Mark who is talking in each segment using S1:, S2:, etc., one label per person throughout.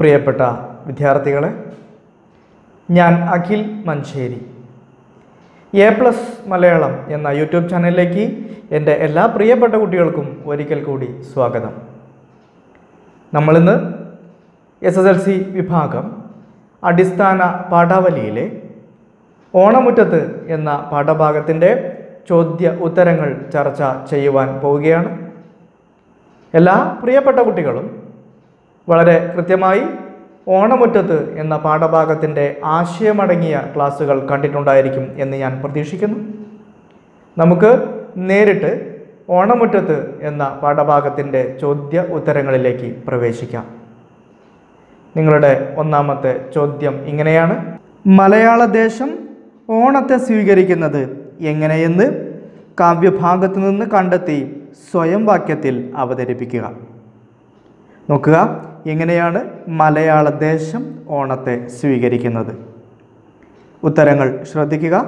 S1: പ്രിയപ്പെട്ട വിദ്യാർത്ഥികളെ ഞാൻ അഖിൽ മഞ്ചേരി എ പ്ലസ് മലയാളം എന്ന യൂട്യൂബ് ചാനലിലേക്ക് എൻ്റെ എല്ലാ പ്രിയപ്പെട്ട കുട്ടികൾക്കും ഒരിക്കൽ കൂടി സ്വാഗതം നമ്മളിന്ന് എസ് എസ് എൽ സി വിഭാഗം അടിസ്ഥാന പാഠാവലിയിലെ ഓണമുറ്റത്ത് എന്ന പാഠഭാഗത്തിൻ്റെ ചോദ്യ ഉത്തരങ്ങൾ ചർച്ച ചെയ്യുവാൻ പോവുകയാണ് എല്ലാ പ്രിയപ്പെട്ട കുട്ടികളും വളരെ കൃത്യമായി ഓണമുറ്റത്ത് എന്ന പാഠഭാഗത്തിൻ്റെ ആശയമടങ്ങിയ ക്ലാസ്സുകൾ കണ്ടിട്ടുണ്ടായിരിക്കും എന്ന് ഞാൻ പ്രതീക്ഷിക്കുന്നു നമുക്ക് നേരിട്ട് ഓണമുറ്റത്ത് എന്ന പാഠഭാഗത്തിൻ്റെ ചോദ്യ ഉത്തരങ്ങളിലേക്ക് പ്രവേശിക്കാം നിങ്ങളുടെ ഒന്നാമത്തെ ചോദ്യം ഇങ്ങനെയാണ് മലയാള ദേശം ഓണത്തെ സ്വീകരിക്കുന്നത് എങ്ങനെയെന്ന് കാവ്യഭാഗത്തു നിന്ന് കണ്ടെത്തി സ്വയം വാക്യത്തിൽ അവതരിപ്പിക്കുക നോക്കുക എങ്ങനെയാണ് മലയാള ദേശം ഓണത്തെ സ്വീകരിക്കുന്നത് ഉത്തരങ്ങൾ ശ്രദ്ധിക്കുക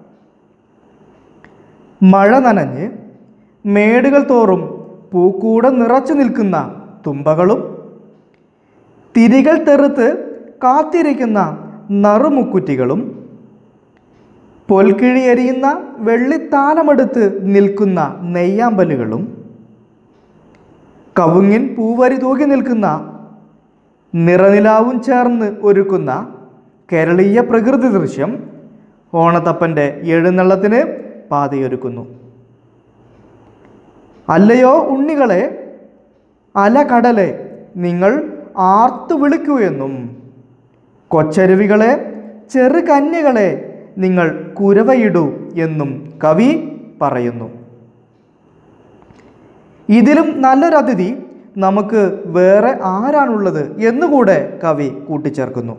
S1: മഴ നനഞ്ഞ് മേടുകൾ തോറും പൂക്കൂട നിറച്ചു നിൽക്കുന്ന തുമ്പകളും തിരികൾ തെറുത്ത് കാത്തിരിക്കുന്ന നറുമുക്കുറ്റികളും പൊൽക്കിഴി എരിയുന്ന വെള്ളിത്താലമെടുത്ത് നിൽക്കുന്ന നെയ്യാമ്പലുകളും കവുങ്ങിൻ പൂവരി തൂകി നിൽക്കുന്ന നിറനിലാവും ചേർന്ന് ഒരുക്കുന്ന കേരളീയ പ്രകൃതി ദൃശ്യം ഓണത്തപ്പൻ്റെ എഴുന്നള്ളത്തിന് പാതയൊരുക്കുന്നു അല്ലയോ ഉണ്ണികളെ അലകടലെ നിങ്ങൾ ആർത്തു വിളിക്കൂ കൊച്ചരുവികളെ ചെറുകന്യകളെ നിങ്ങൾ കുരവയിടൂ എന്നും കവി പറയുന്നു ഇതിലും നല്ലൊരു അതിഥി നമുക്ക് വേറെ ആരാണുള്ളത് എന്നുകൂടെ കവി കൂട്ടിച്ചേർക്കുന്നു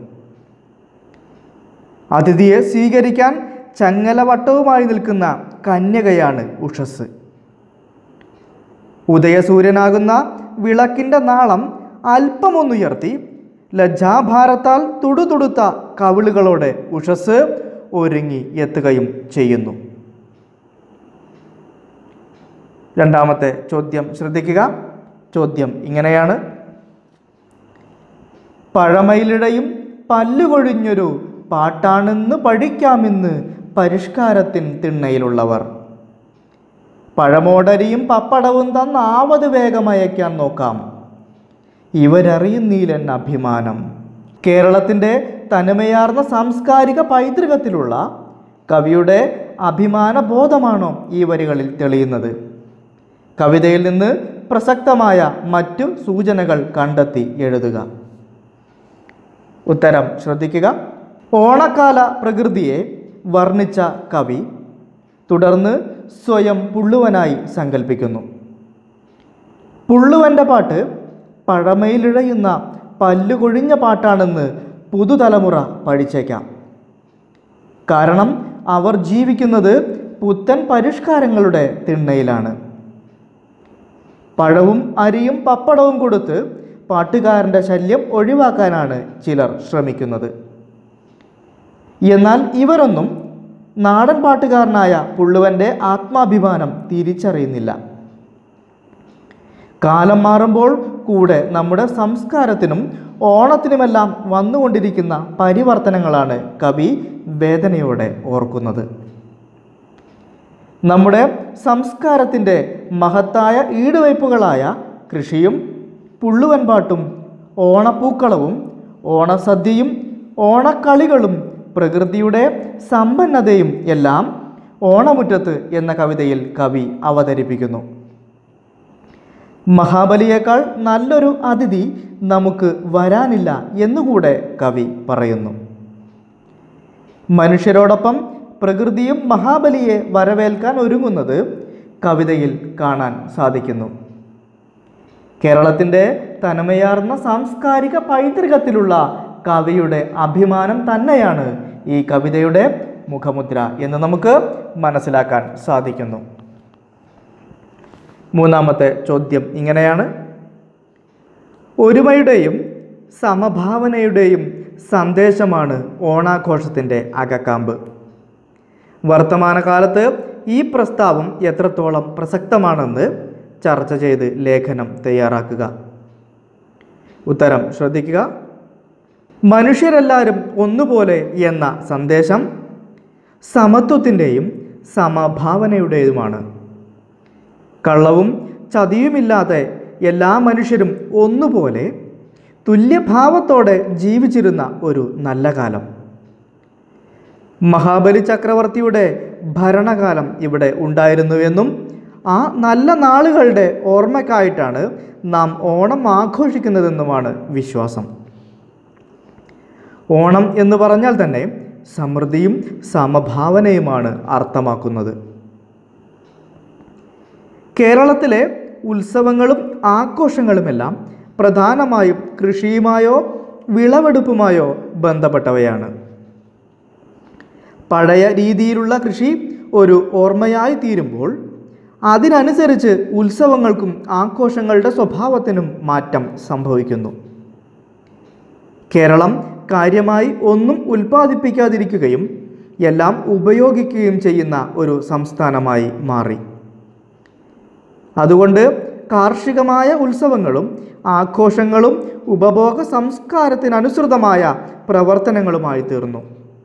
S1: അതിഥിയെ സ്വീകരിക്കാൻ ചങ്ങലവട്ടവുമായി നിൽക്കുന്ന കന്യകയാണ് ഉഷസ് ഉദയസൂര്യനാകുന്ന വിളക്കിൻ്റെ നാളം അല്പമൊന്നുയർത്തി ലജ്ജാഭാരത്താൽ തുടുതുടുത്ത കവിളുകളോടെ ഉഷസ് ഒരുങ്ങി എത്തുകയും ചെയ്യുന്നു രണ്ടാമത്തെ ചോദ്യം ശ്രദ്ധിക്കുക ചോദ്യം ഇങ്ങനെയാണ് പഴമയിലിടയും പല്ലുകൊഴിഞ്ഞൊരു പാട്ടാണെന്ന് പഠിക്കാമെന്ന് പരിഷ്കാരത്തിൻ തിണ്ണയിലുള്ളവർ പഴമോടരിയും പപ്പടവും തന്ന ആവത് വേഗമയക്കാൻ നോക്കാം ഇവരറിയുന്നീലൻ അഭിമാനം കേരളത്തിൻ്റെ തനിമയാർന്ന സാംസ്കാരിക പൈതൃകത്തിലുള്ള കവിയുടെ അഭിമാന ബോധമാണോ ഈ വരികളിൽ തെളിയുന്നത് കവിതയിൽ നിന്ന് പ്രസക്തമായ മറ്റു സൂചനകൾ കണ്ടെത്തി എഴുതുക ഉത്തരം ശ്രദ്ധിക്കുക ഓണക്കാല പ്രകൃതിയെ വർണ്ണിച്ച കവി തുടർന്ന് സ്വയം പുള്ളുവനായി സങ്കല്പിക്കുന്നു പുള്ളുവൻ്റെ പാട്ട് പഴമയിലിഴയുന്ന പല്ലുകൊഴിഞ്ഞ പാട്ടാണെന്ന് പുതുതലമുറ പഠിച്ചേക്കാം കാരണം അവർ ജീവിക്കുന്നത് പുത്തൻ പരിഷ്കാരങ്ങളുടെ തിണ്ണയിലാണ് പഴവും അരിയും പപ്പടവും കൊടുത്ത് പാട്ടുകാരൻ്റെ ശല്യം ഒഴിവാക്കാനാണ് ചിലർ ശ്രമിക്കുന്നത് എന്നാൽ ഇവരൊന്നും നാടൻ പാട്ടുകാരനായ പുള്ളുവൻ്റെ ആത്മാഭിമാനം തിരിച്ചറിയുന്നില്ല കാലം മാറുമ്പോൾ കൂടെ നമ്മുടെ സംസ്കാരത്തിനും ഓണത്തിനുമെല്ലാം വന്നുകൊണ്ടിരിക്കുന്ന പരിവർത്തനങ്ങളാണ് കവി വേദനയോടെ ഓർക്കുന്നത് നമ്മുടെ സംസ്കാരത്തിൻ്റെ മഹത്തായ ഈടുവയ്പ്പുകളായ കൃഷിയും പുള്ളുവൻപാട്ടും ഓണപ്പൂക്കളവും ഓണസദ്യയും ഓണക്കളികളും പ്രകൃതിയുടെ സമ്പന്നതയും എല്ലാം ഓണമുറ്റത്ത് എന്ന കവിതയിൽ കവി അവതരിപ്പിക്കുന്നു മഹാബലിയേക്കാൾ നല്ലൊരു അതിഥി നമുക്ക് വരാനില്ല എന്നുകൂടെ കവി പറയുന്നു മനുഷ്യരോടൊപ്പം പ്രകൃതിയും മഹാബലിയെ വരവേൽക്കാൻ ഒരുങ്ങുന്നത് കവിതയിൽ കാണാൻ സാധിക്കുന്നു കേരളത്തിൻ്റെ തനിമയാർന്ന സാംസ്കാരിക പൈതൃകത്തിലുള്ള കവിയുടെ അഭിമാനം തന്നെയാണ് ഈ കവിതയുടെ മുഖമുദ്ര എന്ന് നമുക്ക് മനസ്സിലാക്കാൻ സാധിക്കുന്നു മൂന്നാമത്തെ ചോദ്യം ഇങ്ങനെയാണ് ഒരുമയുടെയും സമഭാവനയുടെയും സന്ദേശമാണ് ഓണാഘോഷത്തിൻ്റെ അകക്കാമ്പ് വർത്തമാനകാലത്ത് ഈ പ്രസ്താവം എത്രത്തോളം പ്രസക്തമാണെന്ന് ചർച്ച ചെയ്ത് ലേഖനം തയ്യാറാക്കുക ഉത്തരം ശ്രദ്ധിക്കുക മനുഷ്യരെല്ലാവരും ഒന്നുപോലെ എന്ന സന്ദേശം സമത്വത്തിൻ്റെയും സമഭാവനയുടേതുമാണ് കള്ളവും ചതിയുമില്ലാതെ എല്ലാ മനുഷ്യരും ഒന്നുപോലെ തുല്യഭാവത്തോടെ ജീവിച്ചിരുന്ന ഒരു നല്ല കാലം മഹാബലി ചക്രവർത്തിയുടെ ഭരണകാലം ഇവിടെ ഉണ്ടായിരുന്നുവെന്നും ആ നല്ല നാളുകളുടെ ഓർമ്മയ്ക്കായിട്ടാണ് നാം ഓണം ആഘോഷിക്കുന്നതെന്നുമാണ് വിശ്വാസം ഓണം എന്ന് പറഞ്ഞാൽ തന്നെ സമൃദ്ധിയും സമഭാവനയുമാണ് അർത്ഥമാക്കുന്നത് കേരളത്തിലെ ഉത്സവങ്ങളും ആഘോഷങ്ങളുമെല്ലാം പ്രധാനമായും കൃഷിയുമായോ വിളവെടുപ്പുമായോ ബന്ധപ്പെട്ടവയാണ് പഴയ രീതിയിലുള്ള കൃഷി ഒരു ഓർമ്മയായി തീരുമ്പോൾ അതിനനുസരിച്ച് ഉത്സവങ്ങൾക്കും ആഘോഷങ്ങളുടെ സ്വഭാവത്തിനും മാറ്റം സംഭവിക്കുന്നു കേരളം കാര്യമായി ഒന്നും ഉൽപ്പാദിപ്പിക്കാതിരിക്കുകയും എല്ലാം ഉപയോഗിക്കുകയും ചെയ്യുന്ന ഒരു സംസ്ഥാനമായി മാറി അതുകൊണ്ട് കാർഷികമായ ഉത്സവങ്ങളും ആഘോഷങ്ങളും ഉപഭോഗ സംസ്കാരത്തിനനുസൃതമായ പ്രവർത്തനങ്ങളുമായി തീർന്നു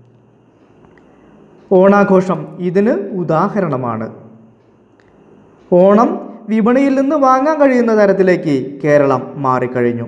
S1: ഓണാഘോഷം ഇതിന് ഉദാഹരണമാണ് ഓണം വിപണിയിൽ നിന്ന് വാങ്ങാൻ കഴിയുന്ന തരത്തിലേക്ക് കേരളം മാറിക്കഴിഞ്ഞു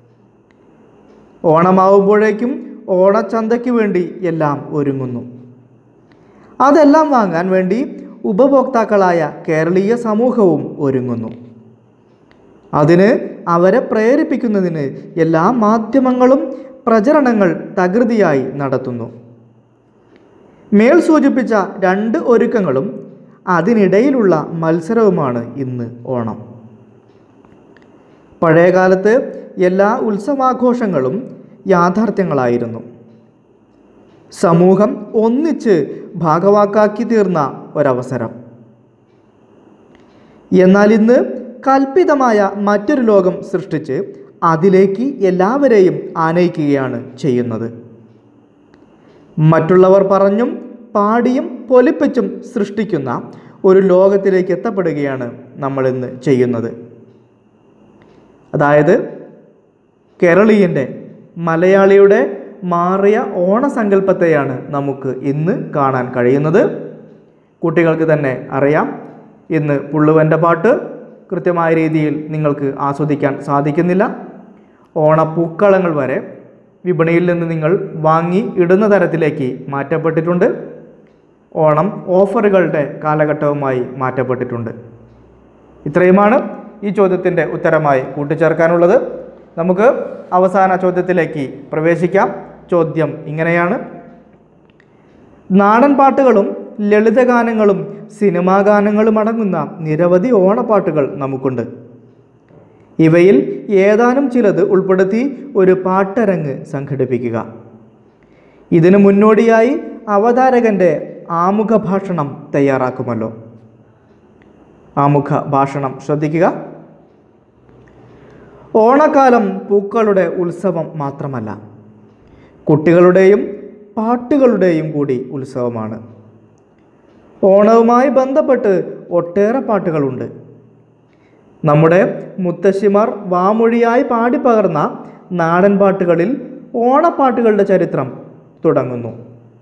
S1: ഓണമാവുമ്പോഴേക്കും ഓണച്ചന്തയ്ക്ക് വേണ്ടി എല്ലാം ഒരുങ്ങുന്നു അതെല്ലാം വാങ്ങാൻ വേണ്ടി ഉപഭോക്താക്കളായ കേരളീയ സമൂഹവും ഒരുങ്ങുന്നു അതിന് അവരെ പ്രേരിപ്പിക്കുന്നതിന് എല്ലാ മാധ്യമങ്ങളും പ്രചരണങ്ങൾ തകൃതിയായി നടത്തുന്നു മേൽ സൂചിപ്പിച്ച രണ്ട് ഒരുക്കങ്ങളും അതിനിടയിലുള്ള മത്സരവുമാണ് ഇന്ന് ഓണം പഴയകാലത്ത് എല്ലാ ഉത്സവാഘോഷങ്ങളും യാഥാർത്ഥ്യങ്ങളായിരുന്നു സമൂഹം ഒന്നിച്ച് ഭാഗവാക്കാക്കി തീർന്ന ഒരവസരം എന്നാൽ ഇന്ന് കൽപ്പിതമായ മറ്റൊരു ലോകം സൃഷ്ടിച്ച് അതിലേക്ക് എല്ലാവരെയും ആനയിക്കുകയാണ് ചെയ്യുന്നത് മറ്റുള്ളവർ പറഞ്ഞും പാടിയും പൊലിപ്പിച്ചും സൃഷ്ടിക്കുന്ന ഒരു ലോകത്തിലേക്ക് എത്തപ്പെടുകയാണ് നമ്മളിന്ന് ചെയ്യുന്നത് അതായത് കേരളീയൻ്റെ മലയാളിയുടെ മാറിയ ഓണസങ്കല്പത്തെയാണ് നമുക്ക് ഇന്ന് കാണാൻ കഴിയുന്നത് കുട്ടികൾക്ക് തന്നെ അറിയാം ഇന്ന് പുള്ളുവൻ്റെ പാട്ട് കൃത്യമായ രീതിയിൽ നിങ്ങൾക്ക് ആസ്വദിക്കാൻ സാധിക്കുന്നില്ല ഓണപ്പൂക്കളങ്ങൾ വരെ വിപണിയിൽ നിന്ന് നിങ്ങൾ വാങ്ങി ഇടുന്ന തരത്തിലേക്ക് മാറ്റപ്പെട്ടിട്ടുണ്ട് ഓണം ഓഫറുകളുടെ കാലഘട്ടവുമായി മാറ്റപ്പെട്ടിട്ടുണ്ട് ഇത്രയുമാണ് ഈ ചോദ്യത്തിൻ്റെ ഉത്തരമായി കൂട്ടിച്ചേർക്കാനുള്ളത് നമുക്ക് അവസാന ചോദ്യത്തിലേക്ക് പ്രവേശിക്കാം ചോദ്യം ഇങ്ങനെയാണ് നാടൻ പാട്ടുകളും ലളിതഗാനങ്ങളും സിനിമാ ഗാനങ്ങളും അടങ്ങുന്ന നിരവധി ഓണപ്പാട്ടുകൾ നമുക്കുണ്ട് ഇവയിൽ ഏതാനും ചിലത് ഉൾപ്പെടുത്തി ഒരു പാട്ടരങ്ങ് സംഘടിപ്പിക്കുക ഇതിനു മുന്നോടിയായി അവതാരകൻ്റെ ആമുഖ ഭാഷണം തയ്യാറാക്കുമല്ലോ ആമുഖ ഭാഷണം ശ്രദ്ധിക്കുക ഓണക്കാലം പൂക്കളുടെ ഉത്സവം മാത്രമല്ല കുട്ടികളുടെയും പാട്ടുകളുടെയും കൂടി ഉത്സവമാണ് ഓണവുമായി ബന്ധപ്പെട്ട് ഒട്ടേറെ പാട്ടുകളുണ്ട് നമ്മുടെ മുത്തശ്ശിമാർ വാമൊഴിയായി പാടിപ്പകർന്ന നാടൻ പാട്ടുകളിൽ ഓണപ്പാട്ടുകളുടെ ചരിത്രം തുടങ്ങുന്നു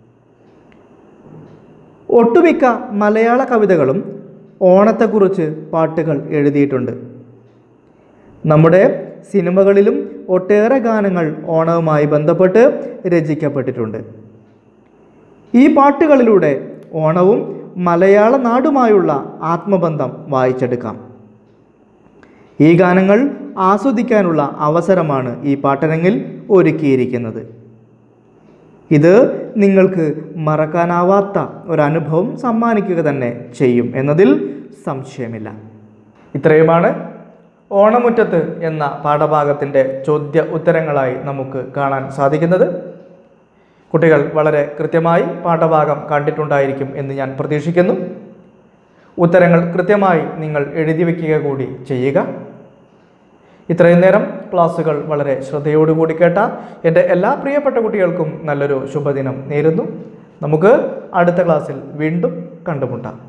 S1: ഒട്ടുമിക്ക മലയാള കവിതകളും ഓണത്തെക്കുറിച്ച് പാട്ടുകൾ എഴുതിയിട്ടുണ്ട് നമ്മുടെ സിനിമകളിലും ഒട്ടേറെ ഗാനങ്ങൾ ഓണവുമായി ബന്ധപ്പെട്ട് രചിക്കപ്പെട്ടിട്ടുണ്ട് ഈ പാട്ടുകളിലൂടെ ഓണവും മലയാള നാടുമായുള്ള ആത്മബന്ധം വായിച്ചെടുക്കാം ഈ ഗാനങ്ങൾ ആസ്വദിക്കാനുള്ള അവസരമാണ് ഈ പാട്ടരങ്ങിൽ ഒരുക്കിയിരിക്കുന്നത് ഇത് നിങ്ങൾക്ക് മറക്കാനാവാത്ത ഒരനുഭവം സമ്മാനിക്കുക തന്നെ ചെയ്യും എന്നതിൽ സംശയമില്ല ഇത്രയുമാണ് ഓണമുറ്റത്ത് എന്ന പാഠഭാഗത്തിൻ്റെ ചോദ്യ ഉത്തരങ്ങളായി നമുക്ക് കാണാൻ സാധിക്കുന്നത് കുട്ടികൾ വളരെ കൃത്യമായി പാഠഭാഗം കണ്ടിട്ടുണ്ടായിരിക്കും എന്ന് ഞാൻ പ്രതീക്ഷിക്കുന്നു ഉത്തരങ്ങൾ കൃത്യമായി നിങ്ങൾ എഴുതി വയ്ക്കുക കൂടി ചെയ്യുക ഇത്രയും നേരം ക്ലാസ്സുകൾ വളരെ ശ്രദ്ധയോടുകൂടി കേട്ട എൻ്റെ എല്ലാ പ്രിയപ്പെട്ട കുട്ടികൾക്കും നല്ലൊരു ശുഭദിനം നേരുന്നു നമുക്ക് അടുത്ത ക്ലാസ്സിൽ വീണ്ടും കണ്ടുമുട്ടാം